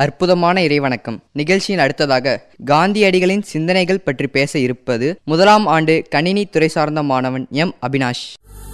அற்புதமான இறைவணக்கம் நிகழ்ச்சியின் அடுத்ததாக காந்தியடிகளின் சிந்தனைகள் பற்றி பேச இருப்பது முதலாம் ஆண்டு கணினி துறை சார்ந்த மாணவன் எம் அபினாஷ்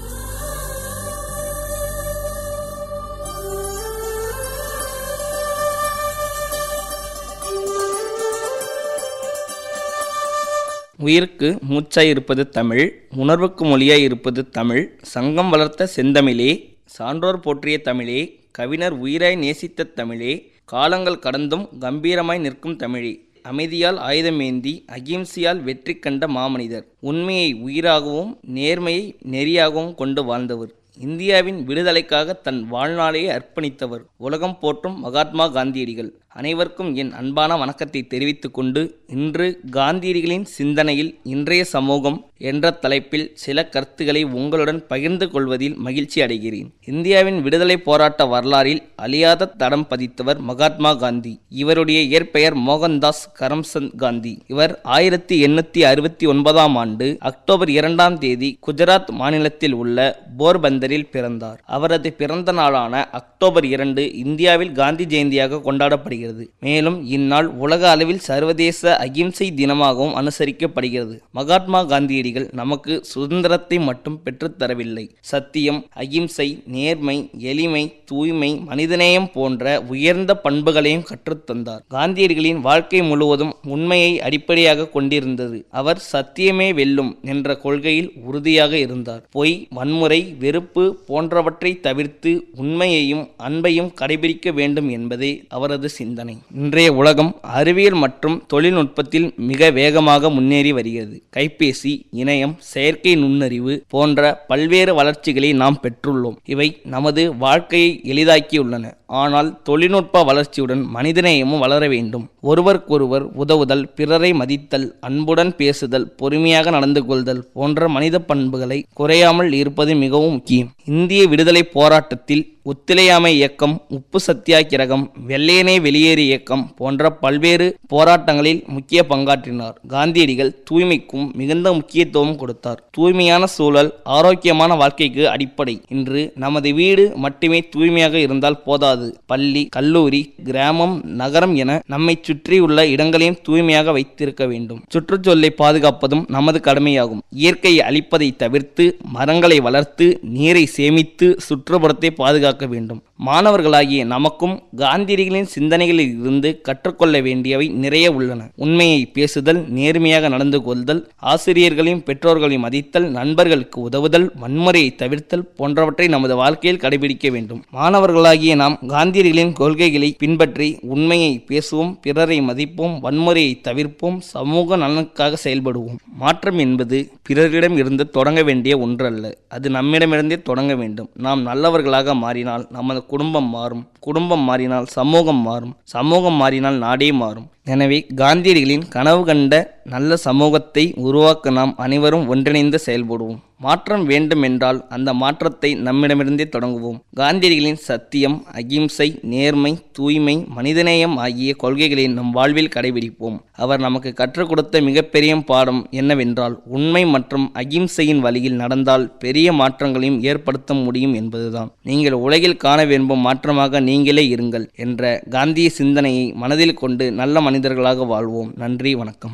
உயிருக்கு மூச்சாய் இருப்பது தமிழ் உணர்வுக்கு மொழியாய் இருப்பது தமிழ் சங்கம் வளர்த்த செந்தமிழே சான்றோர் போற்றிய தமிழே கவிஞர் உயிராய் நேசித்த தமிழே காலங்கள் கடந்தும் கம்பீரமாய் நிற்கும் தமிழே அமைதியால் ஆயுதமேந்தி அகிம்சையால் வெற்றி கண்ட மாமனிதர் உண்மையை உயிராகவும் நேர்மையை நெறியாகவும் கொண்டு வாழ்ந்தவர் இந்தியாவின் விடுதலைக்காக தன் வாழ்நாளையே அர்ப்பணித்தவர் உலகம் போற்றும் மகாத்மா காந்தியடிகள் அனைவருக்கும் என் அன்பான வணக்கத்தை தெரிவித்துக் கொண்டு இன்று காந்தியடிகளின் சிந்தனையில் இன்றைய சமூகம் என்ற தலைப்பில் சில கருத்துக்களை உங்களுடன் பகிர்ந்து கொள்வதில் மகிழ்ச்சி அடைகிறேன் இந்தியாவின் விடுதலை போராட்ட வரலாறில் அழியாத தடம் பதித்தவர் மகாத்மா காந்தி இவருடைய இயற்பெயர் மோகன்தாஸ் கரம்சந்த் காந்தி இவர் ஆயிரத்தி எண்ணூத்தி அறுபத்தி ஒன்பதாம் ஆண்டு அக்டோபர் இரண்டாம் தேதி குஜராத் மாநிலத்தில் உள்ள போர்பந்தரில் பிறந்தார் அவரது பிறந்த நாளான அக்டோபர் இரண்டு இந்தியாவில் காந்தி ஜெயந்தியாக கொண்டாடப்படுகிறது மேலும் இந்நாள் உலக அளவில் சர்வதேச அகிம்சை தினமாகவும் அனுசரிக்கப்படுகிறது மகாத்மா காந்தியடிகள் நமக்கு சுதந்திரத்தை மட்டும் பெற்றுத்தரவில்லை சத்தியம் அகிம்சை நேர்மை எளிமை தூய்மை மனிதநேயம் போன்ற உயர்ந்த பண்புகளையும் கற்றுத்தந்தார் காந்தியடிகளின் வாழ்க்கை முழுவதும் உண்மையை அடிப்படையாக கொண்டிருந்தது அவர் சத்தியமே வெல்லும் என்ற கொள்கையில் உறுதியாக இருந்தார் பொய் வன்முறை வெறுப்பு போன்றவற்றை தவிர்த்து உண்மையையும் அன்பையும் கடைபிடிக்க வேண்டும் என்பதே அவரது சிந்தனை இன்றைய உலகம் அறிவியல் மற்றும் தொழில்நுட்பத்தில் மிக வேகமாக முன்னேறி வருகிறது கைபேசி இணையம் செயற்கை நுண்ணறிவு போன்ற பல்வேறு வளர்ச்சிகளை நாம் பெற்றுள்ளோம் இவை நமது வாழ்க்கையை எளிதாக்கியுள்ளன ஆனால் தொழில்நுட்ப வளர்ச்சியுடன் மனிதநேயமும் வளர வேண்டும் ஒருவருக்கொருவர் உதவுதல் பிறரை மதித்தல் அன்புடன் பேசுதல் பொறுமையாக நடந்து கொள்தல் போன்ற மனித பண்புகளை குறையாமல் இருப்பது மிகவும் முக்கியம் இந்திய விடுதலை போராட்டத்தில் ஒத்துழையாமை இயக்கம் உப்பு சத்தியாகிரகம் வெள்ளையனே வெளியேறு இயக்கம் போன்ற பல்வேறு போராட்டங்களில் முக்கிய பங்காற்றினார் காந்தியடிகள் தூய்மைக்கும் மிகுந்த முக்கியத்துவம் கொடுத்தார் தூய்மையான சூழல் ஆரோக்கியமான வாழ்க்கைக்கு அடிப்படை இன்று நமது வீடு மட்டுமே தூய்மையாக இருந்தால் போதாது பள்ளி கல்லூரி கிராமம் நகரம் என நம்மை சுற்றியுள்ள இடங்களையும் தூய்மையாக வைத்திருக்க வேண்டும் சுற்றுச்சூழலை பாதுகாப்பதும் நமது கடமையாகும் இயற்கையை அழிப்பதை தவிர்த்து மரங்களை வளர்த்து நீரை சேமித்து சுற்றுப்புறத்தை பாதுகாக்க வேண்டும் மாணவர்களாகிய நமக்கும் காந்தியடிகளின் சிந்தனைகளில் இருந்து கற்றுக்கொள்ள வேண்டியவை நிறைய உள்ளன உண்மையை பேசுதல் நேர்மையாக நடந்து கொள்தல் ஆசிரியர்களையும் பெற்றோர்களையும் மதித்தல் நண்பர்களுக்கு உதவுதல் வன்முறையை தவிர்த்தல் போன்றவற்றை நமது வாழ்க்கையில் கடைபிடிக்க வேண்டும் மாணவர்களாகிய நாம் காந்தியடிகளின் கொள்கைகளை பின்பற்றி உண்மையை பேசுவோம் பிறரை மதிப்போம் வன்முறையை தவிர்ப்போம் சமூக நலனுக்காக செயல்படுவோம் மாற்றம் என்பது பிறரிடம் இருந்து தொடங்க வேண்டிய ஒன்றல்ல அது நம்மிடமிருந்தே தொடங்க வேண்டும் நாம் நல்லவர்களாக மாறினால் நமது குடும்பம் மாறும் குடும்பம் மாறினால் சமூகம் மாறும் சமூகம் மாறினால் நாடே மாறும் எனவே காந்தியடிகளின் கனவு கண்ட நல்ல சமூகத்தை உருவாக்க நாம் அனைவரும் ஒன்றிணைந்து செயல்படுவோம் மாற்றம் வேண்டும் என்றால் அந்த மாற்றத்தை நம்மிடமிருந்தே தொடங்குவோம் காந்தியடிகளின் சத்தியம் அகிம்சை நேர்மை தூய்மை மனிதநேயம் ஆகிய கொள்கைகளை நம் வாழ்வில் கடைபிடிப்போம் அவர் நமக்கு கற்றுக் கொடுத்த மிகப்பெரிய பாடம் என்னவென்றால் உண்மை மற்றும் அகிம்சையின் வழியில் நடந்தால் பெரிய மாற்றங்களையும் ஏற்படுத்த முடியும் என்பதுதான் நீங்கள் உலகில் காண விரும்பும் மாற்றமாக நீங்களே இருங்கள் என்ற காந்திய சிந்தனையை மனதில் கொண்டு நல்ல மனிதர்களாக வாழ்வோம் நன்றி வணக்கம்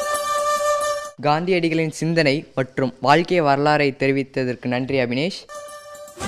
காந்தியடிகளின் சிந்தனை மற்றும் வாழ்க்கை வரலாறை தெரிவித்ததற்கு நன்றி அபினேஷ்